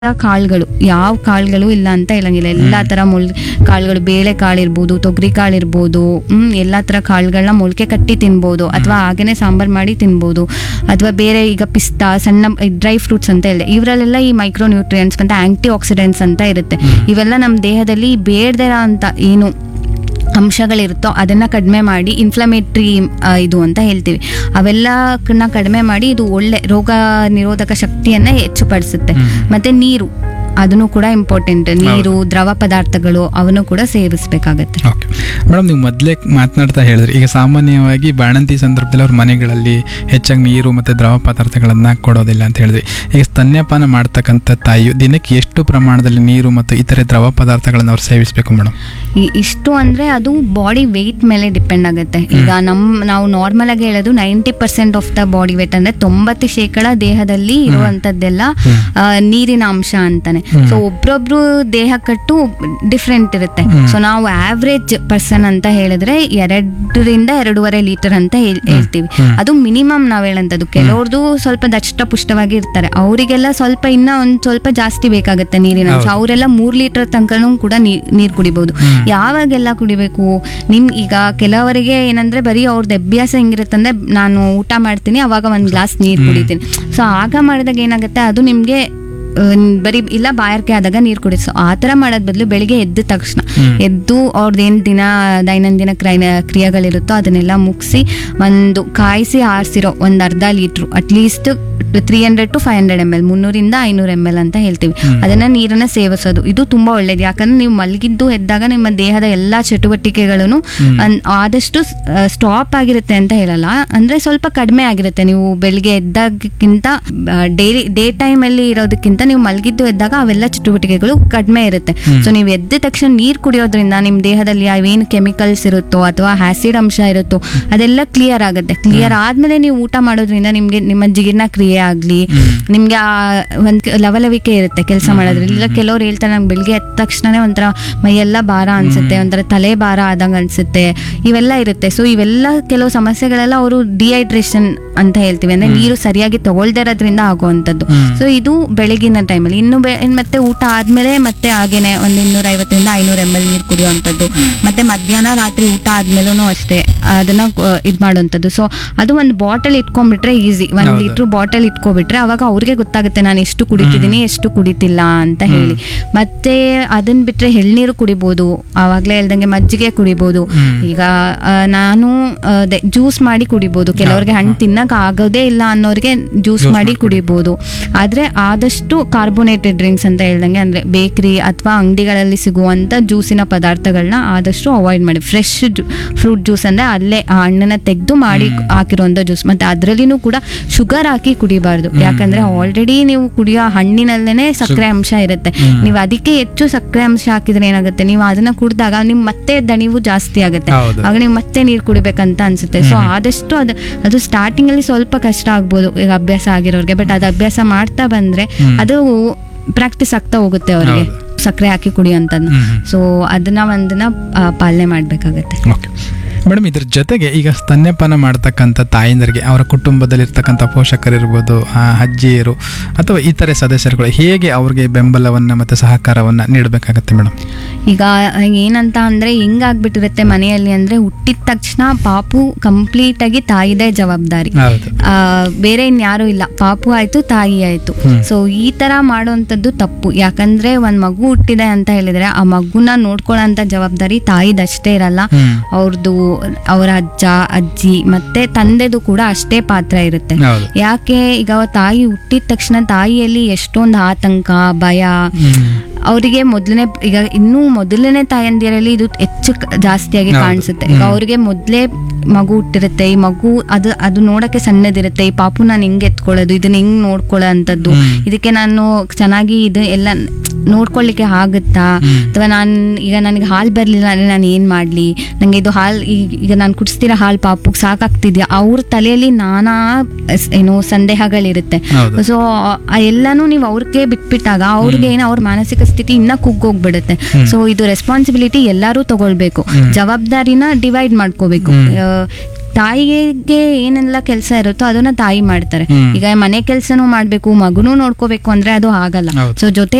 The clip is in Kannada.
ಕಾಳುಗಳು ಯಾವ ಕಾಳುಗಳು ಇಲ್ಲ ಅಂತ ಹೇಳಂಗಿಲ್ಲ ಎಲ್ಲಾ ತರ ಮೊಳ್ ಕಾಳುಗಳು ಬೇಳೆ ಕಾಳಿರ್ಬೋದು ತೊಗರಿ ಕಾಳಿರ್ಬೋದು ಹ್ಮ್ ಎಲ್ಲಾ ತರ ಕಾಳುಗಳನ್ನ ಮೊಳಕೆ ಕಟ್ಟಿ ತಿನ್ಬೋದು ಅಥವಾ ಹಾಗೇನೆ ಸಾಂಬಾರ್ ಮಾಡಿ ತಿನ್ಬೋದು ಅಥವಾ ಬೇರೆ ಈಗ ಪಿಸ್ತಾ ಸಣ್ಣ ಡ್ರೈ ಫ್ರೂಟ್ಸ್ ಅಂತ ಹೇಳಿದೆ ಇವರಲ್ಲೆಲ್ಲ ಈ ಮೈಕ್ರೋ ನ್ಯೂಟ್ರಿಯೆಂಟ್ಸ್ ಮತ್ತೆ ಆಂಟಿ ಆಕ್ಸಿಡೆಂಟ್ಸ್ ಅಂತ ಇರುತ್ತೆ ಇವೆಲ್ಲ ನಮ್ಮ ದೇಹದಲ್ಲಿ ಬೇಡದೇ ಅಂತ ಏನು ಅಂಶಗಳಿರುತ್ತೋ ಅದನ್ನ ಕಡಿಮೆ ಮಾಡಿ ಇನ್ಫ್ಲಮೇಟ್ರಿ ಇದು ಅಂತ ಹೇಳ್ತೀವಿ ಅವೆಲ್ಲಕ್ಕನ್ನ ಕಡಿಮೆ ಮಾಡಿ ಇದು ಒಳ್ಳೆ ರೋಗ ನಿರೋಧಕ ಶಕ್ತಿಯನ್ನ ಹೆಚ್ಚುಪಡಿಸುತ್ತೆ ಮತ್ತೆ ನೀರು ಅದನ್ನು ಕೂಡ ಇಂಪಾರ್ಟೆಂಟ್ ನೀರು ದ್ರವ ಪದಾರ್ಥಗಳು ಅವನ್ನು ಕೂಡ ಸೇವಿಸಬೇಕಾಗತ್ತೆ ಓಕೆ ಮೇಡಮ್ ನೀವು ಮೊದಲೇ ಮಾತನಾಡ್ತಾ ಹೇಳಿದ್ರಿ ಈಗ ಸಾಮಾನ್ಯವಾಗಿ ಬಾಣಂತಿ ಸಂದರ್ಭದಲ್ಲಿ ಅವ್ರ ಮನೆಗಳಲ್ಲಿ ಹೆಚ್ಚಾಗಿ ನೀರು ಮತ್ತು ದ್ರವ ಪದಾರ್ಥಗಳನ್ನು ಕೊಡೋದಿಲ್ಲ ಅಂತ ಹೇಳಿದ್ವಿ ಈಗ ಸ್ತನ್ಯಪಾನ ಮಾಡ್ತಕ್ಕಂಥ ತಾಯಿಯು ದಿನಕ್ಕೆ ಎಷ್ಟು ಪ್ರಮಾಣದಲ್ಲಿ ನೀರು ಮತ್ತು ಇತರೆ ದ್ರವ ಪದಾರ್ಥಗಳನ್ನು ಅವ್ರು ಸೇವಿಸಬೇಕು ಮೇಡಮ್ ಈ- ಇಷ್ಟು ಅಂದ್ರೆ ಅದು ಬಾಡಿ ವೆಯ್ಟ್ ಮೇಲೆ ಡಿಪೆಂಡ್ ಆಗುತ್ತೆ ಈಗ ನಮ್ ನಾವು ನಾರ್ಮಲ್ ಆಗಿ ಹೇಳೋದು ninety percent of the body weight ಅಂದ್ರೆ ತೊಂಬತ್ತು ಶೇಕಡ ದೇಹದಲ್ಲಿ ಇರುವಂತದ್ದೆಲ್ಲ ಆ, ನೀರಿನ ಅಂಶ ಅಂತಾನೆ ಸೊ ಒಬ್ರೊಬ್ರು ದೇಹ ಕಟ್ಟು ಡಿಫ್ರೆಂಟ್ ಇರುತ್ತೆ ಸೊ ನಾವು ಆವ್ರೇಜ್ ಪರ್ಸನ್ ಅಂತ ಹೇಳಿದ್ರೆ ಎರಡರಿಂದ ಎರಡೂವರೆ ಲೀಟರ್ ಅಂತ ಹೇಳ್- ಹೇಳ್ತೀವಿ ಅದು ಮಿನಿಮಮ್ ನಾವ್ ಹೇಳಂತದ್ದು ಕೆಲವ್ರದ್ದು ಸ್ವಲ್ಪ ದಷ್ಟ ಪುಷ್ಟವಾಗಿ ಇರ್ತಾರೆ ಅವರಿಗೆಲ್ಲ ಸ್ವಲ್ಪ ಇನ್ನ ಒಂದ್ ಸ್ವಲ್ಪ ಜಾಸ್ತಿ ಬೇಕಾಗುತ್ತೆ ನೀರಿನ ಅಂಶ ಅವರೆಲ್ಲ ಮೂರ್ ಲೀಟರ್ ತನಕನೂ ಕೂಡ ನೀ- ನೀರ್ ಕುಡಿಬಹುದು ಯಾವಾಗೆಲ್ಲ ಕುಡಿಬೇಕು ನಿಮ್ ಈಗ ಕೆಲವರಿಗೆ ಏನಂದ್ರೆ ಬರೀ ಅವ್ರದ್ದು ಅಭ್ಯಾಸ ಹೆಂಗಿರುತ್ತಂದ್ರೆ ನಾನು ಊಟ ಮಾಡ್ತೀನಿ ಅವಾಗ ಒಂದ್ ಗ್ಲಾಸ್ ನೀರ್ ಕುಡಿತೀನಿ ಸೊ ಆಗ ಮಾಡಿದಾಗ ಏನಾಗುತ್ತೆ ಅದು ನಿಮ್ಗೆ ಆ, ಬರೀ ಇಲ್ಲ ಬಾಯಾರಿಕೆ ಆದಾಗ ನೀರು ಕುಡಿಸೋ ಆ ಥರ ಮಾಡೋದ್ ಬದಲು ಬೆಳಿಗ್ಗೆ ಎದ್ದ ತಕ್ಷಣ ಎದ್ದು ಅವ್ರದ್ದೇನು ದಿನ ದೈನಂದಿನ ಕ್ರಯ ಕ್ರಿಯೆಗಳಿರುತ್ತೋ ಅದನ್ನೆಲ್ಲ ಮುಗಿಸಿ ಒಂದು ಕಾಯಿಸಿ ಆರಿಸಿರೋ ಒಂದು ಅರ್ಧ litre at least three hundred to five hundred M L ಮುನ್ನೂರಿಂದ ಐನೂರು ಎಮ್ ಎಲ್ ಅಂತ ಹೇಳ್ತೀವಿ ಅದನ್ನ ನೀರನ್ನ ಸೇವಿಸೋದು ಇದು ತುಂಬಾ ಒಳ್ಳೇದು ಯಾಕಂದ್ರೆ ನೀವು ಮಲಗಿದ್ದು ಎದ್ದಾಗ ನಿಮ್ಮ ದೇಹದ ಎಲ್ಲಾ ಚಟುವಟಿಕೆಗಳನ್ನು ಅನ್- ಆದಷ್ಟು ಸ್ಟಾಪ್ ಆಗಿರುತ್ತೆ ಅಂತ ಹೇಳಲ್ಲ ಅಂದ್ರೆ ಸ್ವಲ್ಪ ಕಡಿಮೆ ಆಗಿರುತ್ತೆ ನೀವು ಬೆಳಿಗ್ಗೆ ಎದ್ದಾಗಕ್ಕಿಂತ ಡೈಲಿ ಡೇ ಟೈಮ್ ಅಲ್ಲಿ ಇರೋದಕ್ಕಿಂತ ನೀವು ಮಲಗಿದ್ದು ಎದ್ದಾಗ ಅವೆಲ್ಲ ಚಟುವಟಿಕೆಗಳು ಕಡಿಮೆ ಇರುತ್ತೆ ಸೊ ನೀವು ಎದ್ದ ತಕ್ಷಣ ನೀರು ಕುಡಿಯೋದ್ರಿಂದ ನಿಮ್ಮ ದೇಹದಲ್ಲಿ ಯಾವೇನು ಕೆಮಿಕಲ್ಸ್ ಇರುತ್ತೋ ಅಥವಾ ಆಸಿಡ್ ಅಂಶ ಇರುತ್ತೋ ಅದೆಲ್ಲ ಕ್ಲಿಯರ್ ಆಗುತ್ತೆ ಕ್ಲಿಯರ್ ಆದ್ಮೇಲೆ ನೀವು ಊಟ ಮಾಡೋದ್ರಿಂದ ನಿಮ್ಗೆ ನಿಮ್ಮ ಜೀರ್ಣ ಕ್ರಿಯೆ ಆಗ್ಲಿ ನಿಮ್ಗೆ ಆ ಒಂದ್ ಲವಲವಿಕೆ ಇರುತ್ತೆ ಕೆಲಸ ಮಾಡೋದ್ರಿಂದ ಇಲ್ಲ ಕೆಲವ್ರು ಹೇಳ್ತಾರೆ ನಂಗೆ ಬೆಳಿಗ್ಗೆ ಎದ್ದ ತಕ್ಷಣನೇ ಒಂಥರ ಮೈಯೆಲ್ಲ ಭಾರ ಅನ್ಸುತ್ತೆ ಒಂಥರ ತಲೆ ಭಾರ ಆದಂಗ ಅನ್ಸುತ್ತೆ ಇವೆಲ್ಲ ಇರುತ್ತೆ ಸೊ ಇವೆಲ್ಲ ಕೆಲವು ಸಮಸ್ಯೆಗಳೆಲ್ಲ ಅವರು ಡಿಹೈಡ್ರೇಷನ್ ಅಂತ ಹೇಳ್ತೀವಿ ಅಂದ್ರೆ ನೀರು ಸರಿಯಾಗಿ ತಗೊಳ್ದೇ ಇರೋದ್ರಿಂದ ಆಗುವಂಥದ್ದು ಸೊ ಇದು ಬೆಳಗಿನ ಟೈಮಲ್ಲಿ ಇನ್ನು ಬೆ- ಇನ್ ಮತ್ತೆ ಊಟ ಆದ್ಮೇಲೆ ಮತ್ತೆ ಹಾಗೇನೆ ಒಂದ್ ಇನ್ನೂರ ಐವತ್ತರಿಂದ ಐನೂರು ಎಮ್ ಎಲ್ ನೀರು ಕುಡಿಯುವಂಥದ್ದು ಮತ್ತೆ ಮಧ್ಯಾಹ್ನ ರಾತ್ರಿ ಊಟ ಆದ್ಮೇಲೂ ಅಷ್ಟೇ ಅದನ್ನ ಆ, ಇದ್ ಮಾಡುವಂಥದ್ದು ಸೊ ಅದು ಒಂದು ಬಾಟಲ್ ಇಟ್ಕೊಂಡ್ಬಿಟ್ರೆ ಈಸಿ ಒಂದ್ ಹೌದು. ಲೀಟ್ರ್ ಬಾಟಲ್ ಇಟ್ಕೊಬಿಟ್ರೆ ಅವಾಗ ಅವ್ರಿಗೆ ಗೊತ್ತಾಗುತ್ತೆ ನಾನು ಎಷ್ಟು ಕುಡಿತಿದ್ದೀನಿ ಎಷ್ಟು ಕುಡಿತಿಲ್ಲ ಅಂತ ಹೇಳಿ ಮತ್ತೆ ಅದನ್ನ ಬಿಟ್ರೆ ಎಳ್ನೀರು ಕುಡಿಬೋದು ಆವಾಗ್ಲೇ ಹೇಳ್ದಂಗೆ ಮಜ್ಜಿಗೆ ಕುಡಿಬೋದು ಈಗ ಆ, ನಾನು ಜ್ಯೂಸ್ ಮಾಡಿ ಕುಡಿಬೋದು ಕೆಲವ್ರಿಗೆ ಹಣ್ಣು ತಿನ್ನಕ್ ಆಗೋದೇ ಇಲ್ಲ ಅನ್ನೋರಿಗೆ ಜ್ಯೂಸ್ ಮಾಡಿ ಕುಡಿಬೋದು ಆದ್ರೆ ಆದಷ್ಟು ಕಾರ್ಬೋನೇಟೆಡ್ ಡ್ರಿಂಕ್ಸ್ ಅಂತ ಹೇಳ್ದಂಗೆ ಅಂದ್ರೆ ಬೇಕರಿ ಅಥವಾ ಅಂಗಡಿಗಳಲ್ಲಿ ಸಿಗುವಂತ ಜ್ಯೂಸಿನ ಪದಾರ್ಥಗಳನ್ನ ಆದಷ್ಟು ಅವಾಯ್ಡ್ ಮಾಡಿ ಫ್ರೆಶ್ ಫ್ರೂಟ್ ಜ್ಯೂಸ್ ಅಂದ್ರೆ ಅಲ್ಲೇ ಆ ಹಣ್ಣನ್ನ ತೆಗೆದು ಮಾಡಿ ಹಾಕಿರುವಂತ ಜ್ಯೂಸ್ ಮತ್ತೆ ಅದ್ರಲ್ಲಿನೂ ಕೂಡ ಶುಗರ್ ಹಾಕಿ ಕುಡಿಬಾರ್ದು ಯಾಕಂದ್ರೆ ಆಲ್ರೆಡಿ ನೀವು ಕುಡಿಯೋ ಹಣ್ಣಿನಲ್ಲೇನೆ ಸಕ್ಕರೆ ಅಂಶ ಇರುತ್ತೆ ನೀವು ಅದಕ್ಕೆ ಹೆಚ್ಚು ಸಕ್ಕರೆ ಅಂಶ ಹಾಕಿದ್ರೆ ಏನಾಗುತ್ತೆ ನೀವು ಅದನ್ನ ಕುಡಿದಾಗ ನಿಮ್ ಮತ್ತೆ ದಣಿವು ಜಾಸ್ತಿ ಆಗುತ್ತೆ ಹೌದು. ಆಗ ನೀವು ಮತ್ತೆ ನೀರು ಕುಡಿಬೇಕಂತ ಅನ್ಸುತ್ತೆ ಸೊ ಆದಷ್ಟು ಅದು ಅದು ಸ್ಟಾರ್ಟಿಂಗ್ ಅಲ್ಲಿ ಸ್ವಲ್ಪ ಕಷ್ಟ ಆಗ್ಬೋದು ಈಗ ಅಭ್ಯಾಸ ಆಗಿರೋರ್ಗೆ ಬಟ್ ಅದು ಅಭ್ಯಾಸ ಮಾಡ್ತಾ ಬಂದ್ರೆ ಅದು ಪ್ರಾಕ್ಟೀಸ್ ಆಗ್ತಾ ಹೋಗುತ್ತೆ ಅವ್ರಿಗೆ ಸಕ್ಕರೆ ಹಾಕಿ ಕುಡಿಯೋಂಥದ್ದು ಸೊ ಅದನ್ನ ಒಂದನ್ನ ಆ, ಪಾಲನೆ ಮಾಡ್ಬೇಕಾಗತ್ತೆ ಓಕೆ ಮೇಡಮ್ ಇದ್ರ ಜೊತೆಗೆ ಈಗ ಸ್ತನ್ಯಪಾನ ಮಾಡ್ತಕ್ಕಂಥ ತಾಯಂದರಿಗೆ ಅವರ ಕುಟುಂಬದಲ್ಲಿರ್ತಕ್ಕಂಥ ಪೋಷಕರಿರ್ಬೋದು ಆ, ಅಜ್ಜಿಯರು ಅಥವಾ ಇತರೆ ಸದಸ್ಯರುಗಳು ಹೇಗೆ ಅವ್ರಿಗೆ ಬೆಂಬಲವನ್ನು ಮತ್ತು ಸಹಕಾರವನ್ನು ನೀಡಬೇಕಾಗತ್ತೆ ಮೇಡಮ್ ಈಗ ಏನಂತ ಅಂದ್ರೆ ಹೆಂಗಾಗ್ಬಿಟ್ಟಿರುತ್ತೆ ಮನೆಯಲ್ಲಿ ಅಂದ್ರೆ ಹುಟ್ಟಿದ ತಕ್ಷಣ ಪಾಪು ಕಂಪ್ಲೀಟ್ ಆಗಿ ತಾಯಿದೇ ಜವಾಬ್ದಾರಿ ಹೌದು ಆ, ಬೇರೆ ಇನ್ಯಾರು ಇಲ್ಲ ಪಾಪು ಆಯ್ತು ತಾಯಿ ಆಯ್ತು ಸೊ ಈ ತರ ಮಾಡುವಂತದ್ದು ತಪ್ಪು ಯಾಕಂದ್ರೆ ಒಂದ್ ಮಗು ಹುಟ್ಟಿದೆ ಅಂತ ಹೇಳಿದ್ರೆ ಆ ಮಗುನ ನೋಡ್ಕೊಳ್ಳೋಂತ ಜವಾಬ್ದಾರಿ ತಾಯಿದಷ್ಟೇ ಇರಲ್ಲ ಹ್ಮ್. ಅವ್ರದ್ದು ಅವರ ಅಜ್ಜ ಅಜ್ಜಿ ಮತ್ತೆ ತಂದೆದು ಕೂಡ ಅಷ್ಟೇ ಪಾತ್ರ ಇರುತ್ತೆ ಹೌದು ಯಾಕೆ ಈಗ ತಾಯಿ ಹುಟ್ಟಿದ ತಕ್ಷಣ ತಾಯಿಯಲ್ಲಿ ಎಷ್ಟೊಂದು ಆತಂಕ ಭಯ ಅವರಿಗೆ ಮೊದಲನೇ ಈಗ ಇನ್ನೂ ಮೊದಲನೇ ತಾಯಂದಿರಲ್ಲಿ ಇದು ಹೆಚ್ಚು ಕ- ಜಾಸ್ತಿಯಾಗಿ ಹೌದು. ಕಾಣಿಸುತ್ತೆ ಈಗ ಅವ್ರಿಗೆ ಮೊದಲೇ ಮಗು ಹುಟ್ಟಿರುತ್ತೆ ಈ ಮಗು ಅದು ಅದು ನೋಡಕ್ಕೆ ಸಣ್ಣದಿರುತ್ತೆ ಈ ಪಾಪು ನಾನು ಹೆಂಗ್ ಎತ್ಕೊಳ್ಳೋದು ಇದನ್ನ ಹೆಂಗ್ ನೋಡ್ಕೊಳ್ಳೋ ಅಂಥದ್ದು ಹ್ಮ್. ಇದಕ್ಕೆ ನಾನು ಚೆನ್ನಾಗಿ ಇದು ಎಲ್ಲ ನೋಡ್ಕೊಳ್ಳಿಕ್ಕೆ ಆಗುತ್ತಾ ಅಥವಾ ನಾನು ಈಗ ನನಗೆ ಹಾಲು ಬರಲಿಲ್ಲ ಅಂದ್ರೆ ನಾನು ಏನು ಮಾಡಲಿ ನನಗೆ ಇದು ಹಾಲು ಈಗ ನಾನು ಕುಡಿಸ್ತಿರೋ ಹಾಲು ಪಾಪುಗೆ ಸಾಕಾಗ್ತಿದ್ಯಾ ಅವ್ರ ತಲೆಯಲ್ಲಿ ನಾನಾ ಸ್- ಏನು ಸಂದೇಹಗಳಿರುತ್ತೆ ಹೌದು. ಸೊ ಎಲ್ಲಾನು ನೀವು ಅವ್ರಿಗೆ ಬಿಟ್ಬಿಟ್ಟಾಗ ಅವ್ರಿಗೆ ಏನೋ ಅವ್ರ ಮಾನಸಿಕ ಸ್ಥಿತಿ ಇನ್ನ ಕುಗ್ಗೋಗ್ಬಿಡುತ್ತೆ ಸೊ ಇದು ರೆಸ್ಪಾನ್ಸಿಬಿಲಿಟಿ ಎಲ್ಲರೂ ತಗೊಳ್ಬೇಕು ಜವಾಬ್ದಾರಿನ ಡಿವೈಡ್ ಮಾಡ್ಕೋಬೇಕು ಆ, ತಾಯಿಗೆ ಏನೆಲ್ಲ ಕೆಲಸ ಇರುತ್ತೋ ಅದನ್ನ ತಾಯಿ ಮಾಡ್ತಾರೆ ಹ್ಮ್. ಈಗ ಮನೆ ಕೆಲ್ಸನೂ ಮಾಡ್ಬೇಕು ಮಗುನೂ ನೋಡ್ಕೋಬೇಕು ಅಂದ್ರೆ ಅದು ಆಗಲ್ಲ ಹೌದು. ಸೊ ಜೊತೆ